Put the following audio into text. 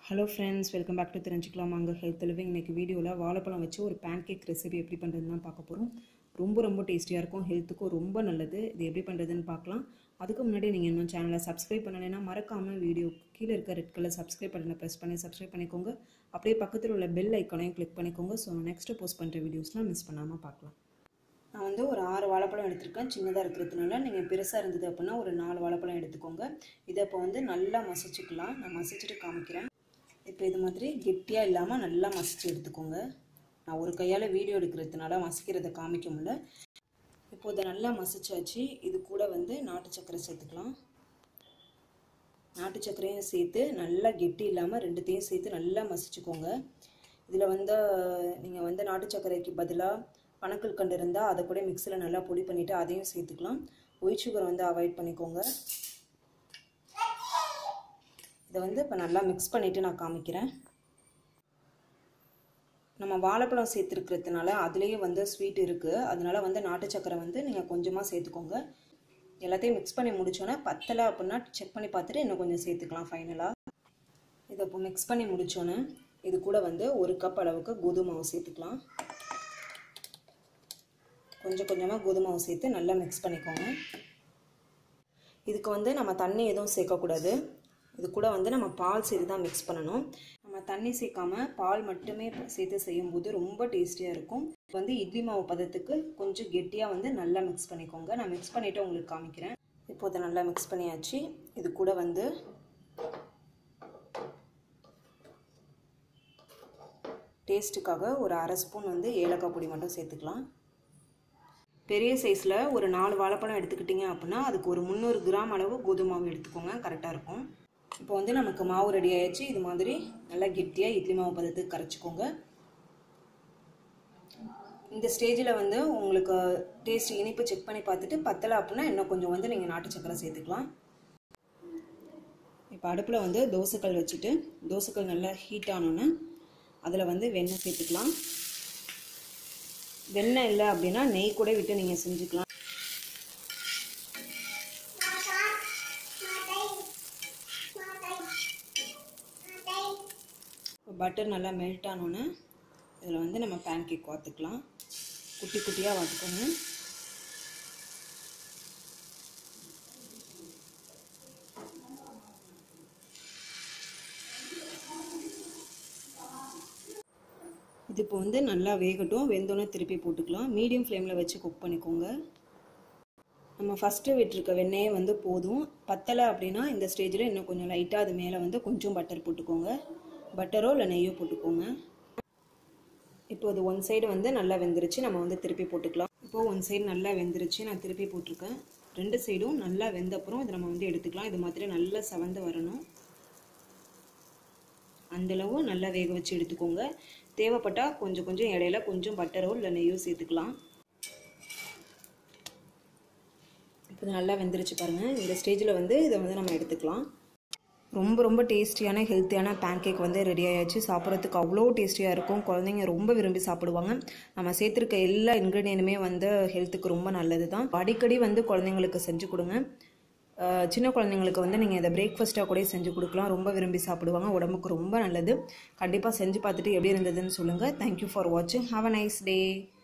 hello friends welcome back to தெரிஞ்சுக்கலாம் அங்கே health living இன்னைக்கு வீடியோவில் வாழைப்பழம் வச்சு ஒரு பேன் கேக் ரெசிபி எப்படி பண்ணுறதுன்னு தான் பார்க்க போகிறோம் ரொம்ப ரொம்ப டேஸ்டியாக இருக்கும் ஹெல்த்துக்கும் ரொம்ப நல்லது இது எப்படி பண்ணுறதுன்னு பார்க்கலாம் அதுக்கு முன்னாடி நீங்கள் இன்னும் சேனலை சப்ஸ்கிரைப் பண்ணலைன்னா மறக்காமல் வீடியோ கீழே இருக்க ரெட் கலர் சப்ஸ்கிரைப் பட்டனை ப்ரெஸ் பண்ணி சப்ஸ்கிரைப் பண்ணிக்கோங்க அப்படியே பக்கத்தில் உள்ள பெல் ஐக்கானையும் கிளிக் பண்ணிக்கோங்க ஸோ நெக்ஸ்ட்டு போஸ்ட் பண்ணுற வீடியோஸ்லாம் மிஸ் பண்ணாமல் பார்க்கலாம் நான் வந்து ஒரு ஆறு வாழைப்பழம் எடுத்திருக்கேன் சின்னதாக இருக்கிறதுனால நீங்கள் பெருசாக இருந்தது அப்படின்னா ஒரு நாலு வாழைப்பழம் எடுத்துக்கோங்க இதை இப்போ வந்து நல்லா மசிச்சுக்கலாம் நான் மசிச்சுட்டு காமிக்கிறேன் இப்போ இது மாதிரி கெட்டியாக இல்லாமல் நல்லா மசிச்சு எடுத்துக்கோங்க நான் ஒரு கையால் வீடியோ எடுக்கிறதுனால மசிக்கிறத காமிக்க முடியல இப்போ இதை நல்லா மசிச்சாச்சு இது கூட வந்து நாட்டு சர்க்கரை சேர்த்துக்கலாம் நாட்டு சர்க்கரையும் சேர்த்து நல்லா கெட்டி இல்லாமல் ரெண்டுத்தையும் சேர்த்து நல்லா மசிச்சுக்கோங்க இதில் வந்து நீங்கள் வந்து நாட்டு சர்க்கரைக்கு பதிலாக பனக்கல் கண்டு இருந்தால் அதை கூட மிக்சியில் நல்லா பொடி பண்ணிவிட்டு அதையும் சேர்த்துக்கலாம் ஒயிட் சுகர் வந்து அவாய்ட் பண்ணிக்கோங்க இதை வந்து இப்போ நல்லா மிக்ஸ் பண்ணிவிட்டு நான் காமிக்கிறேன் நம்ம வாழைப்பழம் சேர்த்துருக்கிறதுனால அதுலேயே வந்து ஸ்வீட் இருக்குது அதனால வந்து நாட்டு சக்கரை வந்து நீங்கள் கொஞ்சமாக சேர்த்துக்கோங்க எல்லாத்தையும் மிக்ஸ் பண்ணி முடிச்சோன்னே பத்தலை அப்படின்னா செக் பண்ணி பார்த்துட்டு இன்னும் கொஞ்சம் சேர்த்துக்கலாம் ஃபைனலாக இதை இப்போ மிக்ஸ் பண்ணி முடித்தோன்னே இது கூட வந்து ஒரு கப் அளவுக்கு கோதுமை மாவு சேர்த்துக்கலாம் கொஞ்சம் கொஞ்சமாக கோதுமை மாவு சேர்த்து நல்லா மிக்ஸ் பண்ணிக்கோங்க இதுக்கு வந்து நம்ம தண்ணி எதுவும் சேர்க்கக்கூடாது இது கூட வந்து நம்ம பால் சேர்த்து தான் மிக்ஸ் பண்ணணும் நம்ம தண்ணி சேர்க்காம பால் மட்டுமே சேர்த்து செய்யும்போது ரொம்ப டேஸ்டியாக இருக்கும் வந்து இட்லி மாவு பதத்துக்கு கொஞ்சம் கெட்டியாக வந்து நல்லா மிக்ஸ் பண்ணிக்கோங்க நான் மிக்ஸ் பண்ணிவிட்டு உங்களுக்கு காமிக்கிறேன் இப்போ இதை நல்லா மிக்ஸ் பண்ணியாச்சு இது கூட வந்து டேஸ்ட்டுக்காக ஒரு அரை ஸ்பூன் வந்து ஏலக்காய் பொடி மட்டும் சேர்த்துக்கலாம் பெரிய சைஸில் ஒரு நாலு வாழைப்பழம் எடுத்துக்கிட்டிங்க அப்படின்னா அதுக்கு ஒரு முந்நூறு கிராம் அளவு கோதுமை மாவு எடுத்துக்கோங்க கரெக்டாக இருக்கும் இப்போ வந்து நமக்கு மாவு ரெடி ஆயிடுச்சு இது மாதிரி நல்லா கெட்டியாக இட்லி மாவு பதத்துக்கு கரைச்சிக்கோங்க இந்த ஸ்டேஜில் வந்து உங்களுக்கு டேஸ்ட் இனிப்பு செக் பண்ணி பார்த்துட்டு பத்தலை அப்படின்னா இன்னும் கொஞ்சம் வந்து நீங்கள் நாட்டு சக்கரை சேர்த்துக்கலாம் இப்போ அடுப்பில் வந்து தோசைக்கல் வச்சுட்டு தோசைக்கல் நல்லா ஹீட் ஆனோன்னே அதில் வந்து வெண்ணெய் சேர்த்துக்கலாம் வெண்ணெய் இல்லை அப்படின்னா நெய் கூட விட்டு நீங்கள் செஞ்சுக்கலாம் இப்போ பட்டர் நல்லா மெல்ட் ஆனோன்னே இதில் வந்து நம்ம பேன் கேக் வாத்துக்கலாம் குட்டி குட்டியாக வாத்துக்கோங்க இது இப்போ வந்து நல்லா வேகட்டும் வெந்தோன்னே திருப்பி போட்டுக்கலாம் மீடியம் ஃப்ளேமில் வச்சு குக் பண்ணிக்கோங்க நம்ம ஃபஸ்ட்டு விட்டுருக்க வெண்ணெயே வந்து போதும் பத்தலை அப்படின்னா இந்த ஸ்டேஜில் இன்னும் கொஞ்சம் லைட்டாக அது மேலே வந்து கொஞ்சம் பட்டர் போட்டுக்கோங்க பட்டரோ இல்லை நெய்யோ போட்டுக்கோங்க இப்போ அது ஒன் சைடு வந்து நல்லா வெந்துருச்சு நம்ம வந்து திருப்பி போட்டுக்கலாம் இப்போது ஒன் சைடு நல்லா வெந்துருச்சு நான் திருப்பி போட்டிருக்கேன் ரெண்டு சைடும் நல்லா வெந்த அப்புறம் இதை நம்ம வந்து எடுத்துக்கலாம் இது மாதிரி நல்லா செவந்து வரணும் அந்தளவு நல்லா வேக வச்சு எடுத்துக்கோங்க தேவைப்பட்டால் கொஞ்சம் கொஞ்சம் இடையில கொஞ்சம் பட்டரோ இல்லை நெய்யோ சேர்த்துக்கலாம் இப்போ நல்லா வெந்துருச்சு பாருங்கள் இந்த ஸ்டேஜில் வந்து இதை வந்து நம்ம எடுத்துக்கலாம் ரொம்ப ரொம்ப டேஸ்டியான ஹெல்த்தியான பேன் கேக் வந்து ரெடி ஆயாச்சு சாப்பிட்றதுக்கு அவ்வளோ டேஸ்டியாக இருக்கும் குழந்தைங்க ரொம்ப விரும்பி சாப்பிடுவாங்க நம்ம சேர்த்துருக்க எல்லா இன்க்ரீடியனுமே வந்து ஹெல்த்துக்கு ரொம்ப நல்லது தான் அடிக்கடி வந்து குழந்தைங்களுக்கு செஞ்சு கொடுங்க சின்ன குழந்தைங்களுக்கு வந்து நீங்கள் இதை பிரேக்ஃபாஸ்ட்டாக கூட செஞ்சு கொடுக்கலாம் ரொம்ப விரும்பி சாப்பிடுவாங்க உடம்புக்கு ரொம்ப நல்லது கண்டிப்பாக செஞ்சு பார்த்துட்டு எப்படி இருந்ததுன்னு சொல்லுங்கள் தேங்க்யூ ஃபார் வாட்சிங் ஹாவ் அ நைஸ் டே